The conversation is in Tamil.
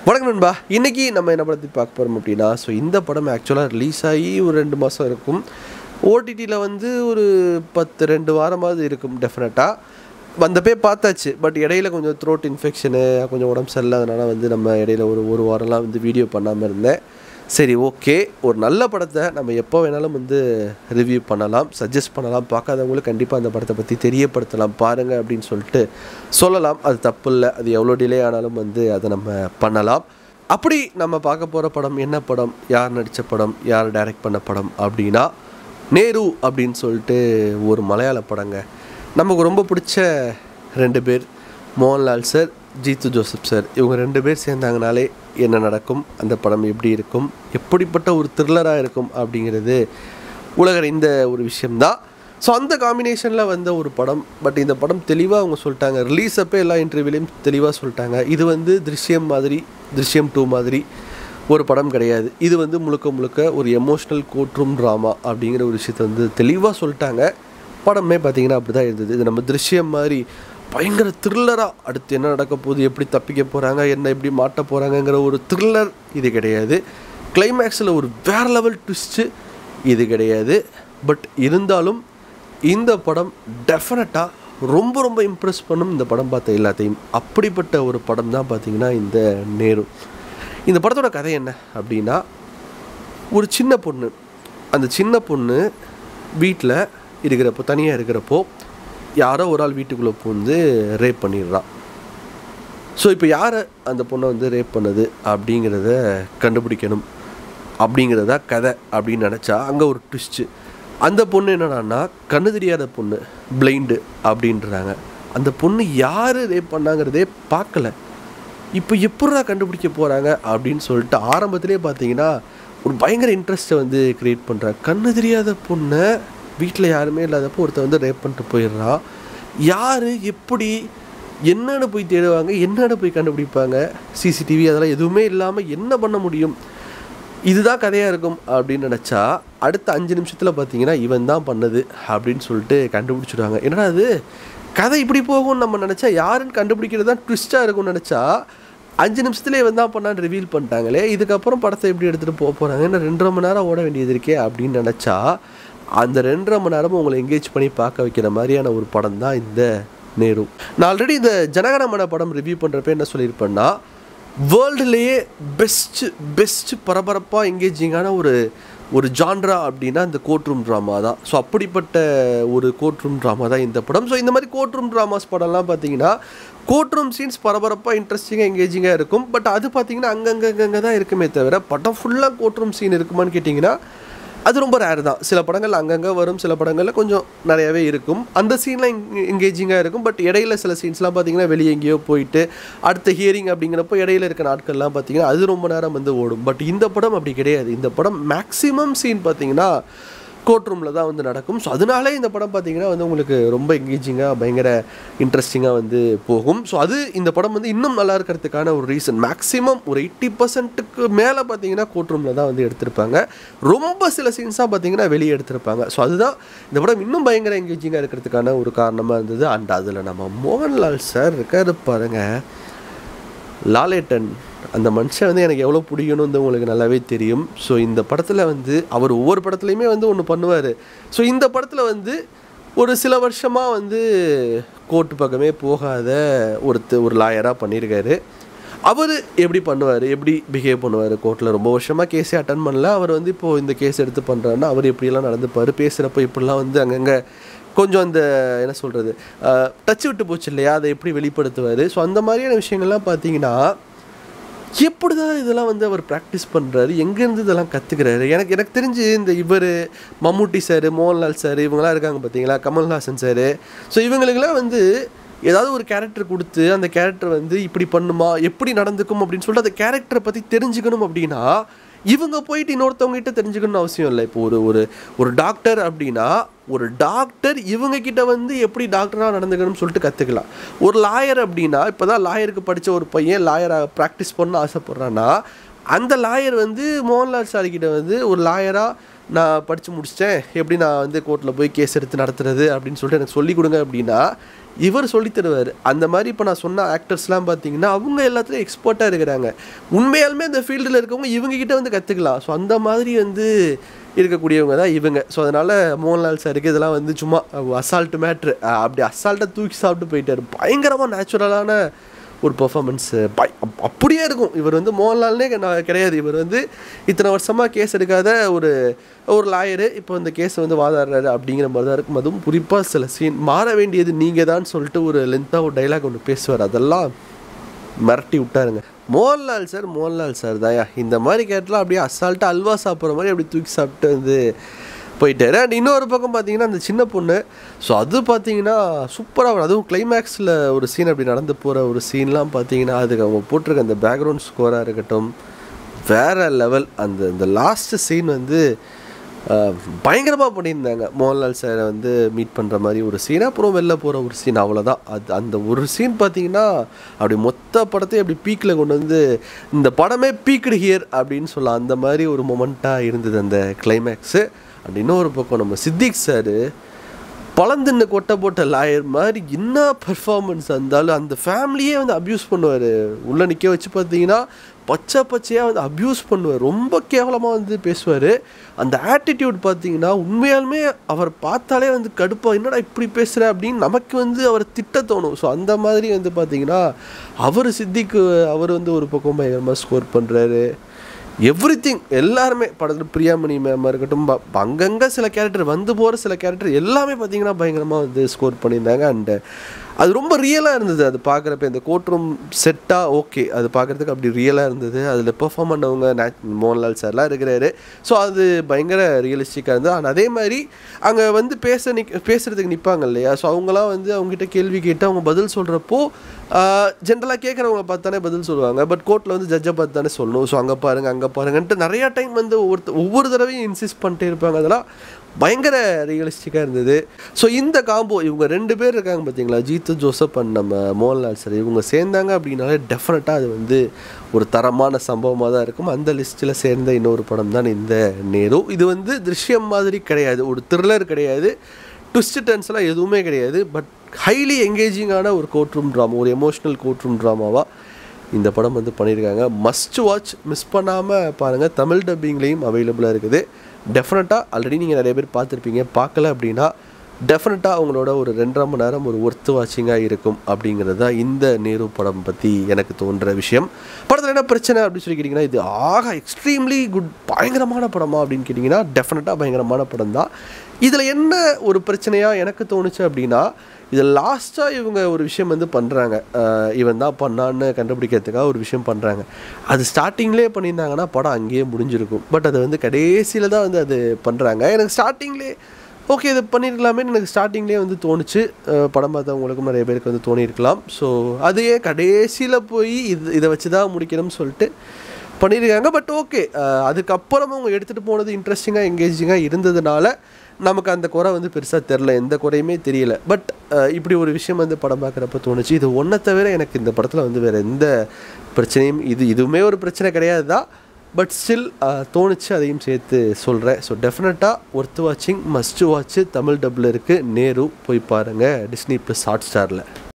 வணக்கம் நண்பா இன்னைக்கு நம்ம என்ன படத்தை பார்க்க போகிறோம் அப்படின்னா ஸோ இந்த படம் ஆக்சுவலாக ரிலீஸ் ஆகி ஒரு ரெண்டு மாதம் இருக்கும் ஓடிடியில் வந்து ஒரு பத்து ரெண்டு வாரமாவது இருக்கும் டெஃபினட்டாக வந்தப்பே பார்த்தாச்சு பட் இடையில கொஞ்சம் த்ரோட் இன்ஃபெக்ஷனு கொஞ்சம் உடம்பு சரியில்லாதனால வந்து நம்ம இடையில ஒரு ஒரு வாரம்லாம் வந்து வீடியோ பண்ணாமல் இருந்தேன் சரி ஓகே ஒரு நல்ல படத்தை நம்ம எப்போ வேணாலும் வந்து ரிவ்யூ பண்ணலாம் சஜஸ்ட் பண்ணலாம் பார்க்காதவங்களுக்கு கண்டிப்பாக அந்த படத்தை பற்றி தெரியப்படுத்தலாம் பாருங்கள் அப்படின்னு சொல்லிட்டு சொல்லலாம் அது தப்பு இல்லை அது எவ்வளோ டிலே ஆனாலும் வந்து அதை நம்ம பண்ணலாம் அப்படி நம்ம பார்க்க போகிற படம் என்ன படம் யார் நடித்த படம் யார் டைரக்ட் பண்ண படம் அப்படின்னா நேரு அப்படின்னு சொல்லிட்டு ஒரு மலையாள படங்க நமக்கு ரொம்ப பிடிச்ச ரெண்டு பேர் மோகன்லால் சார் ஜீத்து ஜோசப் சார் இவங்க ரெண்டு பேர் சேர்ந்தாங்கனாலே என்ன நடக்கும் அந்த படம் எப்படி இருக்கும் எப்படிப்பட்ட ஒரு த்ரில்லராக இருக்கும் அப்படிங்கிறது உலக இந்த ஒரு விஷயம்தான் ஸோ அந்த காம்பினேஷனில் வந்த ஒரு படம் பட் இந்த படம் தெளிவாக அவங்க சொல்லிட்டாங்க ரிலீஸ் அப்போ எல்லா இன்டர்வியூலையும் தெளிவாக சொல்லிட்டாங்க இது வந்து திருஷ்யம் மாதிரி திருஷ்யம் டூ மாதிரி ஒரு படம் கிடையாது இது வந்து முழுக்க முழுக்க ஒரு எமோஷ்னல் கோட்ரூம் ட்ராமா அப்படிங்கிற ஒரு விஷயத்தை வந்து தெளிவாக சொல்லிட்டாங்க படமே பார்த்தீங்கன்னா அப்படி தான் இருந்தது இது நம்ம திருஷ்யம் மாதிரி பயங்கர த்ரில்லராக அடுத்து என்ன நடக்க போகுது எப்படி தப்பிக்க போகிறாங்க என்ன எப்படி மாட்ட போகிறாங்கங்கிற ஒரு த்ரில்லர் இது கிடையாது கிளைமேக்ஸில் ஒரு வேற லெவல் ட்விஸ்ட்டு இது கிடையாது பட் இருந்தாலும் இந்த படம் டெஃபினட்டாக ரொம்ப ரொம்ப இம்ப்ரெஸ் பண்ணும் இந்த படம் பார்த்த எல்லாத்தையும் அப்படிப்பட்ட ஒரு படம் தான் பார்த்தீங்கன்னா இந்த நேரு இந்த படத்தோட கதை என்ன அப்படின்னா ஒரு சின்ன பொண்ணு அந்த சின்ன பொண்ணு வீட்டில் இருக்கிறப்போ தனியாக இருக்கிறப்போ யாரோ ஒரு ஆள் வீட்டுக்குள்ளே பூந்து ரேப் பண்ணிடுறான் ஸோ இப்போ யாரை அந்த பொண்ணை வந்து ரேப் பண்ணது அப்படிங்கிறத கண்டுபிடிக்கணும் அப்படிங்கிறதா கதை அப்படின்னு நினச்சா அங்கே ஒரு ட்விஸ்ட்டு அந்த பொண்ணு என்னடான்னா கண்ணு தெரியாத பொண்ணு பிளைண்டு அப்படின்றாங்க அந்த பொண்ணு யார் ரேப் பண்ணாங்கிறதே பார்க்கல இப்போ எப்படா கண்டுபிடிக்க போகிறாங்க அப்படின்னு சொல்லிட்டு ஆரம்பத்திலே பார்த்தீங்கன்னா ஒரு பயங்கர இன்ட்ரெஸ்ட்டை வந்து க்ரியேட் பண்ணுறாங்க கண்ணு தெரியாத பொண்ணை வீட்டில் யாருமே இல்லாதப்போ ஒருத்தர் வந்து ரேப் பண்ணிட்டு போயிடுறான் யார் எப்படி என்னன்னு போய் தேடுவாங்க என்னன்னு போய் கண்டுபிடிப்பாங்க சிசிடிவி அதெல்லாம் எதுவுமே இல்லாமல் என்ன பண்ண முடியும் இதுதான் கதையாக இருக்கும் அப்படின்னு நினச்சா அடுத்த அஞ்சு நிமிஷத்தில் பார்த்தீங்கன்னா இவன் தான் பண்ணது அப்படின்னு சொல்லிட்டு கண்டுபிடிச்சிடுவாங்க என்னடா அது கதை இப்படி போகும்னு நம்ம நினச்சா யாருன்னு கண்டுபிடிக்கிறது தான் ட்விஸ்ட்டாக இருக்கும்னு நினச்சா அஞ்சு நிமிஷத்துல இவன் தான் பண்ணான்னு ரிவீல் பண்ணிட்டாங்களே இதுக்கப்புறம் படத்தை எப்படி எடுத்துகிட்டு போக போகிறாங்க என்ன ரெண்டரை மணி நேரம் ஓட வேண்டியது இருக்கே அப்படின்னு நினச்சா அந்த ரெண்டரை மணி நேரமும் உங்களை எங்கேஜ் பண்ணி பார்க்க வைக்கிற மாதிரியான ஒரு படம் தான் இந்த நேரு நான் ஆல்ரெடி இந்த ஜனகணமன படம் ரிவ்யூ பண்ணுறப்ப என்ன சொல்லியிருப்பேன்னா வேர்ல்டுலேயே பெஸ்ட்டு பெஸ்ட்டு பரபரப்பாக எங்கேஜிங்கான ஒரு ஒரு ஜான்ரா அப்படின்னா இந்த கோர்ட் ரூம் ட்ராமா தான் ஸோ அப்படிப்பட்ட ஒரு கோர்ட் ரூம் ட்ராமா தான் இந்த படம் ஸோ இந்த மாதிரி கோர்ட் ரூம் ட்ராமாஸ் படம்லாம் பார்த்தீங்கன்னா கோர்ட் ரூம் சீன்ஸ் பரபரப்பாக இன்ட்ரெஸ்டிங்காக எங்கேஜிங்காக இருக்கும் பட் அது பார்த்தீங்கன்னா அங்கங்கே அங்கங்கே தான் இருக்குமே தவிர படம் ஃபுல்லாக கோர்ட் ரூம் சீன் இருக்குமான்னு கேட்டிங்கன்னா அது ரொம்ப ரேர் தான் சில படங்கள் அங்கங்கே வரும் சில படங்களில் கொஞ்சம் நிறையாவே இருக்கும் அந்த சீன்லாம் எங்கேஜிங்காக இருக்கும் பட் இடையில சில சீன்ஸ்லாம் பார்த்தீங்கன்னா வெளியே எங்கேயோ போயிட்டு அடுத்த ஹியரிங் அப்படிங்கிறப்போ இடையில இருக்க நாட்கள்லாம் பார்த்தீங்கன்னா அது ரொம்ப நேரம் வந்து ஓடும் பட் இந்த படம் அப்படி கிடையாது இந்த படம் மேக்ஸிமம் சீன் பார்த்தீங்கன்னா கோர்ட் ரூமில் தான் வந்து நடக்கும் ஸோ அதனாலே இந்த படம் பார்த்தீங்கன்னா வந்து உங்களுக்கு ரொம்ப எங்கேஜிங்காக பயங்கர இன்ட்ரெஸ்டிங்காக வந்து போகும் ஸோ அது இந்த படம் வந்து இன்னும் நல்லா இருக்கிறதுக்கான ஒரு ரீசன் மேக்ஸிமம் ஒரு எயிட்டி பர்சன்ட்டுக்கு மேலே பார்த்தீங்கன்னா கோர்ட் ரூமில் தான் வந்து எடுத்திருப்பாங்க ரொம்ப சில சீன்ஸாக பார்த்தீங்கன்னா வெளியே எடுத்திருப்பாங்க ஸோ அதுதான் இந்த படம் இன்னும் பயங்கர எங்கேஜிங்காக இருக்கிறதுக்கான ஒரு காரணமாக இருந்தது அண்ட் அதில் நம்ம மோகன்லால் சார் இருக்காரு பாருங்க லாலேட்டன் அந்த மனுஷன் வந்து எனக்கு எவ்வளோ பிடிக்கணும் வந்து உங்களுக்கு நல்லாவே தெரியும் ஸோ இந்த படத்தில் வந்து அவர் ஒவ்வொரு படத்துலையுமே வந்து ஒன்று பண்ணுவார் ஸோ இந்த படத்தில் வந்து ஒரு சில வருஷமாக வந்து கோர்ட்டு பக்கமே போகாத ஒருத்தர் ஒரு லாயராக பண்ணியிருக்காரு அவர் எப்படி பண்ணுவார் எப்படி பிஹேவ் பண்ணுவார் கோர்ட்டில் ரொம்ப வருஷமாக கேஸே அட்டன் பண்ணல அவர் வந்து இப்போது இந்த கேஸ் எடுத்து பண்ணுறாருன்னா அவர் எப்படியெல்லாம் நடந்துப்பார் பேசுகிறப்ப இப்படிலாம் வந்து அங்கங்கே கொஞ்சம் அந்த என்ன சொல்கிறது டச் விட்டு போச்சு இல்லையா அதை எப்படி வெளிப்படுத்துவார் ஸோ அந்த மாதிரியான விஷயங்கள்லாம் பார்த்தீங்கன்னா எப்படி தான் இதெல்லாம் வந்து அவர் ப்ராக்டிஸ் பண்ணுறாரு எங்கேருந்து இதெல்லாம் கற்றுக்கிறாரு எனக்கு எனக்கு தெரிஞ்சு இந்த இவர் மம்முட்டி சார் மோகன்லால் சார் இவங்கெல்லாம் இருக்காங்க பார்த்தீங்களா கமல்ஹாசன் சார் ஸோ இவங்களுக்கெல்லாம் வந்து ஏதாவது ஒரு கேரக்டர் கொடுத்து அந்த கேரக்டர் வந்து இப்படி பண்ணுமா எப்படி நடந்துக்கும் அப்படின்னு சொல்லிட்டு அந்த கேரக்டரை பற்றி தெரிஞ்சுக்கணும் அப்படின்னா இவங்க போயிட்டு இன்னொருத்தவங்க கிட்ட தெரிஞ்சுக்கணும்னு அவசியம் இல்லை இப்போ ஒரு ஒரு ஒரு டாக்டர் அப்படின்னா ஒரு டாக்டர் இவங்க கிட்ட வந்து எப்படி டாக்டராக நடந்துக்கணும்னு சொல்லிட்டு கற்றுக்கலாம் ஒரு லாயர் அப்படின்னா இப்போ தான் லாயருக்கு படித்த ஒரு பையன் லாயராக ப்ராக்டிஸ் பண்ண ஆசைப்பட்றான்னா அந்த லாயர் வந்து மோகன்லால் சார் கிட்ட வந்து ஒரு லாயராக நான் படித்து முடிச்சிட்டேன் எப்படி நான் வந்து கோர்ட்டில் போய் கேஸ் எடுத்து நடத்துறது அப்படின்னு சொல்லிட்டு எனக்கு சொல்லிக் கொடுங்க அப்படின்னா இவர் சொல்லித் தருவார் அந்த மாதிரி இப்போ நான் சொன்ன ஆக்டர்ஸ்லாம் பார்த்தீங்கன்னா அவங்க எல்லாத்துலேயும் எக்ஸ்பர்ட்டாக இருக்கிறாங்க உண்மையாலுமே அந்த ஃபீல்டில் இருக்கவங்க இவங்க கிட்ட வந்து கற்றுக்கலாம் ஸோ அந்த மாதிரி வந்து இருக்கக்கூடியவங்க தான் இவங்க ஸோ அதனால் மோகன்லால் சாருக்கு இதெல்லாம் வந்து சும்மா அசால்ட் மேட்ரு அப்படி அசால்ட்டாக தூக்கி சாப்பிட்டு போயிட்டார் பயங்கரமாக நேச்சுரலான ஒரு பெர்ஃபார்மன்ஸ் அப்படியே இருக்கும் இவர் வந்து மோகன்லால்னே நான் கிடையாது இவர் வந்து இத்தனை வருஷமாக கேஸ் எடுக்காத ஒரு ஒரு லாயரு இப்போ இந்த கேஸ் வந்து வாதாடுறாரு அப்படிங்கிற மாதிரி தான் இருக்கும் அதுவும் குறிப்பாக சில சீன் மாற வேண்டியது நீங்கள் தான் சொல்லிட்டு ஒரு லென்த்தாக ஒரு டைலாக் ஒன்று பேசுவார் அதெல்லாம் மிரட்டி விட்டாருங்க மோகன்லால் சார் மோகன்லால் சார் தாயா இந்த மாதிரி கேட்டலாம் அப்படியே அசால்ட்டாக அல்வா சாப்பிட்ற மாதிரி அப்படி தூக்கி சாப்பிட்டு வந்து போயிட்டாரு அண்ட் இன்னொரு பக்கம் பார்த்தீங்கன்னா அந்த சின்ன பொண்ணு ஸோ அது பார்த்தீங்கன்னா சூப்பராக அதுவும் கிளைமேக்ஸில் ஒரு சீன் அப்படி நடந்து போகிற ஒரு சீன்லாம் பார்த்தீங்கன்னா அதுக்கு அவங்க போட்டிருக்க அந்த பேக்ரவுண்ட் ஸ்கோராக இருக்கட்டும் வேறு லெவல் அந்த இந்த லாஸ்ட் சீன் வந்து பயங்கரமாக பண்ணியிருந்தாங்க மோகன்லால் சாரை வந்து மீட் பண்ணுற மாதிரி ஒரு சீன் அப்புறம் வெளில போகிற ஒரு சீன் அவ்வளோதான் அது அந்த ஒரு சீன் பார்த்தீங்கன்னா அப்படி மொத்த படத்தையும் அப்படி பீக்கில் கொண்டு வந்து இந்த படமே பீக்டு ஹியர் அப்படின்னு சொல்லலாம் அந்த மாதிரி ஒரு மொமெண்ட்டாக இருந்தது அந்த கிளைமேக்ஸு அண்ட் இன்னொரு பக்கம் நம்ம சித்திக் சார் பழந்துன்னு கொட்டை போட்ட லாயர் மாதிரி என்ன பெர்ஃபார்மன்ஸ் இருந்தாலும் அந்த ஃபேமிலியே வந்து அப்யூஸ் பண்ணுவார் உள்ளே நிற்க வச்சு பார்த்தீங்கன்னா பச்சை பச்சையாக வந்து அப்யூஸ் பண்ணுவார் ரொம்ப கேவலமாக வந்து பேசுவார் அந்த ஆட்டிடியூட் பார்த்தீங்கன்னா உண்மையாலுமே அவர் பார்த்தாலே வந்து கடுப்பாக என்னடா இப்படி பேசுகிற அப்படின்னு நமக்கு வந்து அவர் திட்ட தோணும் ஸோ அந்த மாதிரி வந்து பார்த்தீங்கன்னா அவர் சித்திக்கு அவர் வந்து ஒரு பக்கம் பயங்கரமாக ஸ்கோர் பண்ணுறாரு எவ்ரி திங் எல்லாருமே படத்தில் பிரியாமணி மேமாக இருக்கட்டும் அங்கங்கே சில கேரக்டர் வந்து போகிற சில கேரக்டர் எல்லாமே பார்த்தீங்கன்னா பயங்கரமாக வந்து ஸ்கோர் பண்ணியிருந்தாங்க அண்டு அது ரொம்ப ரியலாக இருந்தது அது பார்க்குறப்ப இந்த கோர்ட் ரூம் செட்டாக ஓகே அது பார்க்குறதுக்கு அப்படி ரியலாக இருந்தது அதில் பெர்ஃபார்ம் பண்ணவங்க நே மோகன்லால் சார்லாம் இருக்கிறாரு ஸோ அது பயங்கர ரியலிஸ்டிக்காக இருந்தது ஆனால் அதே மாதிரி அங்கே வந்து பேச நிக் பேசுகிறதுக்கு நிற்பாங்க இல்லையா ஸோ அவங்களாம் வந்து அவங்ககிட்ட கேள்வி கேட்டு அவங்க பதில் சொல்கிறப்போ ஜென்ரலாக கேட்குறவங்க பார்த்தானே பதில் சொல்லுவாங்க பட் கோர்ட்டில் வந்து ஜட்ஜை பார்த்து தானே சொல்லணும் ஸோ அங்கே பாருங்கள் அங்கே பாருங்கன்ட்டு நிறையா டைம் வந்து ஒவ்வொருத்த ஒவ்வொரு தடவையும் இன்சிஸ்ட் பண்ணிட்டே இருப்பாங்க அதெல்லாம் பயங்கர ரியலிஸ்டிக்காக இருந்தது ஸோ இந்த காம்போ இவங்க ரெண்டு பேர் இருக்காங்க பார்த்தீங்களா ஜீத்து ஜோசப் அண்ட் நம்ம மோகன்லால் சார் இவங்க சேர்ந்தாங்க அப்படின்னாலே டெஃபினட்டாக அது வந்து ஒரு தரமான சம்பவமாக தான் இருக்கும் அந்த லிஸ்ட்டில் சேர்ந்த இன்னொரு படம் தான் இந்த நேரு இது வந்து திருஷ்யம் மாதிரி கிடையாது ஒரு த்ரில்லர் கிடையாது ட்விஸ்ட் டென்ஸ்லாம் எதுவுமே கிடையாது பட் ஹைலி எங்கேஜிங்கான ஒரு கோர்ட் ரூம் ட்ராமா ஒரு எமோஷ்னல் கோர்ட் ரூம் ட்ராமாவாக இந்த படம் வந்து பண்ணியிருக்காங்க மஸ்ட் வாட்ச் மிஸ் பண்ணாமல் பாருங்கள் தமிழ் டப்பிங்லேயும் அவைலபிளாக இருக்குது டெஃபினட்டாக ஆல்ரெடி நீங்கள் நிறைய பேர் பார்த்துருப்பீங்க பார்க்கல அப்படின்னா டெஃபினட்டாக அவங்களோட ஒரு ரெண்டரை மணி நேரம் ஒரு ஒர்த்து வாட்சிங்காக இருக்கும் அப்படிங்கிறது தான் இந்த நேரு படம் பற்றி எனக்கு தோன்ற விஷயம் படத்தில் என்ன பிரச்சனை அப்படின்னு சொல்லி கேட்டிங்கன்னா இது ஆக எக்ஸ்ட்ரீம்லி குட் பயங்கரமான படமா அப்படின்னு கேட்டிங்கன்னா டெஃபினட்டாக பயங்கரமான படம் தான் இதில் என்ன ஒரு பிரச்சனையாக எனக்கு தோணுச்சு அப்படின்னா இதில் லாஸ்ட்டாக இவங்க ஒரு விஷயம் வந்து பண்ணுறாங்க இவன் தான் பண்ணான்னு கண்டுபிடிக்கிறதுக்காக ஒரு விஷயம் பண்ணுறாங்க அது ஸ்டார்டிங்லேயே பண்ணியிருந்தாங்கன்னா படம் அங்கேயே முடிஞ்சிருக்கும் பட் அது வந்து கடைசியில் தான் வந்து அது பண்ணுறாங்க எனக்கு ஸ்டார்டிங்லேயே ஓகே இது பண்ணியிருக்கலாமே எனக்கு ஸ்டார்டிங்லேயே வந்து தோணுச்சு படம் பார்த்தவங்களுக்கும் நிறைய பேருக்கு வந்து தோணியிருக்கலாம் ஸோ அதையே கடைசியில் போய் இது இதை வச்சு தான் முடிக்கணும்னு சொல்லிட்டு பண்ணியிருக்காங்க பட் ஓகே அதுக்கப்புறம் அவங்க எடுத்துகிட்டு போனது இன்ட்ரெஸ்டிங்காக எங்கேஜிங்காக இருந்ததுனால நமக்கு அந்த குறை வந்து பெருசாக தெரில எந்த குறையுமே தெரியல பட் இப்படி ஒரு விஷயம் வந்து படம் பார்க்குறப்ப தோணுச்சு இது ஒன்றை தவிர எனக்கு இந்த படத்தில் வந்து வேறு எந்த பிரச்சனையும் இது இதுவுமே ஒரு பிரச்சனை கிடையாது தான் பட் ஸ்டில் தோணுச்சு அதையும் சேர்த்து சொல்கிறேன் ஸோ டெஃபினட்டாக ஒர்த் வாட்சிங் மஸ்ட் வாட்ச்சு தமிழ் டப்பில் இருக்குது நேரு போய் பாருங்கள் டிஸ்னி ப்ளஸ் ஹாட் ஸ்டாரில்